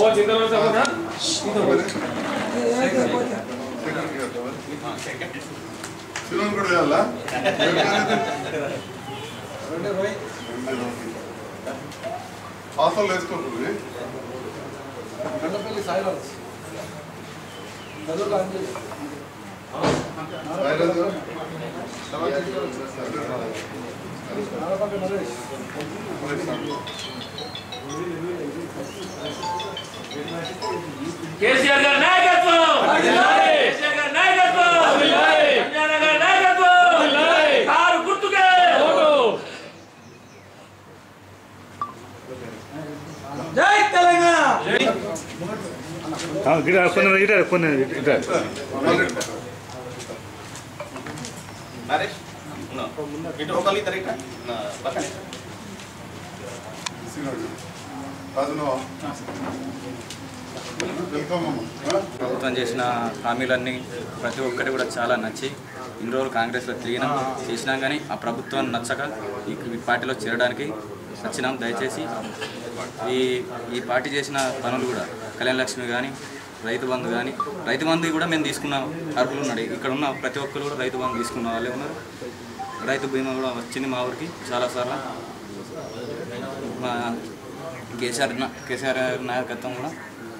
శివన్ కూడా వేయాలా పాసలు వేసుకుంటుంది గండపల్లి సాయిరాజ్ చదువులో అంజలి నాగపల్లి నరేష్ కేసీఆర్ గారి నాయకత్వం కేసీఆర్ గారి నాయకత్వం సంజయ్ గారి నాయకత్వం కారు గుర్తుకే జై తెలంగాణ గిట కొన్ని ఇట కొన్ని ఇట నరేష్ ఉన్నా. ఇటు ఒకళ్ళు ఇద్దరు ఇట్లా నా పక్కనే రాజునవా వెల్కమ్ అమ్మ ప్రభుత్వం చేసిన హామీలన్నీ ప్రతి ఒక్కటి కూడా చాలా నచ్చి ఇన్ని రోజులు కాంగ్రెస్లో తిరిగినాం చేసినాం కానీ ఆ ప్రభుత్వం నచ్చక ఈ ఈ పార్టీలో చేరడానికి వచ్చినాం దయచేసి ఈ ఈ పార్టీ చేసిన పనులు కూడా కళ్యాణ లక్ష్మి కానీ రైతు బంధు కానీ రైతు బంధు కూడా మేము తీసుకున్న అర్హులు ఉన్నాడు ఇక్కడ ఉన్న ప్రతి ఒక్కరు కూడా రైతు బంధు తీసుకున్న వాళ్ళే ఉన్నారు రైతు బీమా కూడా వచ్చింది మా ఊరికి చాలాసార్లు మా కేసీఆర్ నా- కేసీఆర్ నాయకత్వం కూడా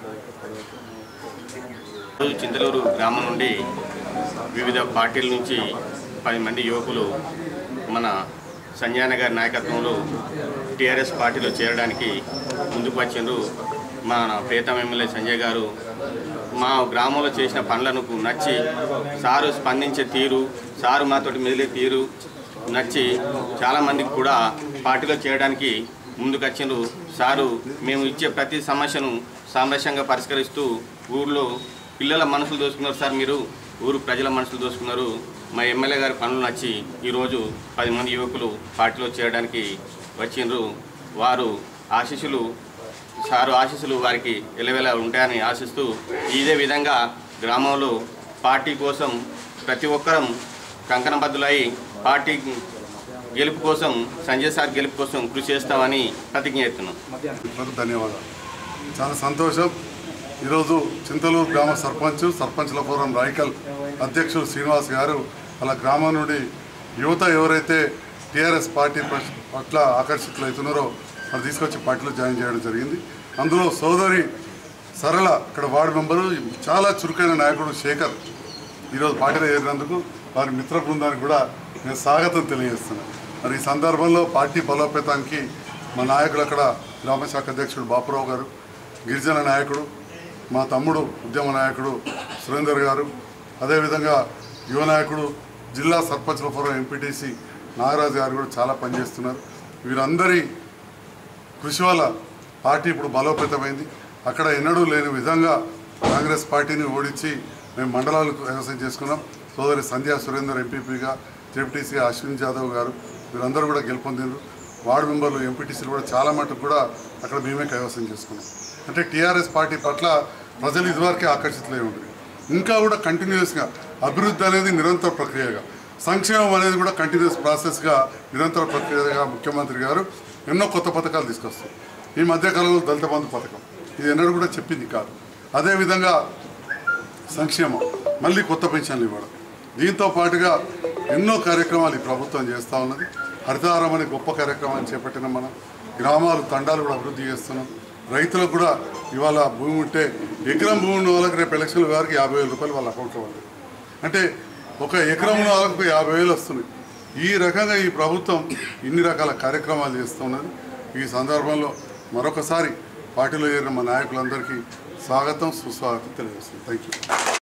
ఈరోజు చింతలూరు గ్రామం నుండి వివిధ పార్టీల నుంచి పది మంది యువకులు మన సంజయన గారి నాయకత్వంలో టీఆర్ఎస్ పార్టీలో చేరడానికి ముందుకు వచ్చిండ్రు మన ప్రియతమ ఎమ్మెల్యే సంజయ్ గారు మా గ్రామంలో చేసిన పనులకు నచ్చి సారు స్పందించే తీరు సారు మాతోటి మెదిలే తీరు నచ్చి చాలామందికి కూడా పార్టీలో చేరడానికి ముందుకు వచ్చిండ్రు సారు మేము ఇచ్చే ప్రతి సమస్యను సామరస్యంగా పరిష్కరిస్తూ ఊర్లో పిల్లల మనసులు దోసుకున్నారు సార్ మీరు ఊరు ప్రజల మనసులు దోసుకున్నారు మా ఎమ్మెల్యే గారి పనులు నచ్చి ఈరోజు పది మంది యువకులు పార్టీలో చేరడానికి వచ్చిండ్రు వారు ఆశీస్సులు సారు ఆశీస్సులు వారికి ఎలవెలా ఉంటాయని ఆశిస్తూ ఇదే విధంగా గ్రామంలో పార్టీ కోసం ప్రతి ఒక్కరం కంకణబద్దులై పార్టీ గెలుపు కోసం సంజయ్ సార్ గెలుపు కోసం కృషి చేస్తామని ప్రతిజ్ఞ చేస్తున్నాం మిత్రులకు ధన్యవాదాలు చాలా సంతోషం ఈరోజు చింతలూరు గ్రామ సర్పంచ్ సర్పంచ్ల ఫోరం రాయికల్ అధ్యక్షుడు శ్రీనివాస్ గారు వాళ్ళ గ్రామం నుండి యువత ఎవరైతే టీఆర్ఎస్ పార్టీ పట్- పట్ల ఆకర్షితులు అవుతున్నారో వాళ్ళు తీసుకొచ్చి పార్టీలో జాయిన్ చేయడం జరిగింది అందులో సోదరి సరళ ఇక్కడ వార్డు మెంబరు చాలా చురుకైన నాయకుడు శేఖర్ ఈరోజు పార్టీలో చేరినందుకు వారి మిత్ర బృందానికి కూడా నేను స్వాగతం తెలియజేస్తున్నాను మరి ఈ సందర్భంలో పార్టీ బలోపేతానికి మా నాయకుడు అక్కడ గ్రామశాఖ అధ్యక్షుడు బాపురావు గారు గిరిజన నాయకుడు మా తమ్ముడు ఉద్యమ నాయకుడు సురేందర్ గారు అదేవిధంగా యువ నాయకుడు జిల్లా సర్పంచ్ల ఫోరం ఎంపీటీసీ నాగరాజు గారు కూడా చాలా పనిచేస్తున్నారు వీరందరి కృషి వల్ల పార్టీ ఇప్పుడు బలోపేతమైంది అక్కడ ఎన్నడూ లేని విధంగా కాంగ్రెస్ పార్టీని ఓడించి మేము మండలాలకు వ్యవసాయం చేసుకున్నాం సోదరి సంధ్యా సురేందర్ ఎంపీపీగా జెడ్పీటీసీ అశ్విన్ జాదవ్ గారు వీరందరూ కూడా గెలుపొందిండ్రు వార్డు మెంబర్లు ఎంపీటీసీలు కూడా చాలా మటుకు కూడా అక్కడ మేమే కైవసం చేసుకున్నాం అంటే టీఆర్ఎస్ పార్టీ పట్ల ప్రజలు ఇదివరకే ఆకర్షితులై ఉండరు ఇంకా కూడా కంటిన్యూస్గా అభివృద్ధి అనేది నిరంతర ప్రక్రియగా సంక్షేమం అనేది కూడా కంటిన్యూస్ ప్రాసెస్గా నిరంతర ప్రక్రియగా ముఖ్యమంత్రి గారు ఎన్నో కొత్త పథకాలు తీసుకొస్తారు ఈ మధ్యకాలంలో దళిత బంధు పథకం ఇది ఎన్నడూ కూడా చెప్పింది కాదు అదేవిధంగా సంక్షేమం మళ్ళీ కొత్త పెన్షన్లు ఇవ్వడం దీంతో పాటుగా ఎన్నో కార్యక్రమాలు ఈ ప్రభుత్వం చేస్తూ ఉన్నది హరితహారం అనే గొప్ప కార్యక్రమాన్ని చేపట్టిన మనం గ్రామాలు తండాలు కూడా అభివృద్ధి చేస్తున్నాం రైతులకు కూడా ఇవాళ భూమి ఉంటే ఎకరం భూమి ఉన్న వాళ్ళకి రేపు ఎలక్షన్ల వారికి యాభై వేల రూపాయలు వాళ్ళ అకౌంట్లో పడతాయి అంటే ఒక ఎకరం ఉన్న వాళ్ళకు యాభై వేలు వస్తున్నాయి ఈ రకంగా ఈ ప్రభుత్వం ఇన్ని రకాల కార్యక్రమాలు చేస్తున్నది ఈ సందర్భంలో మరొకసారి పార్టీలో చేరిన మా నాయకులందరికీ స్వాగతం సుస్వాగతం తెలియజేస్తుంది థ్యాంక్ యూ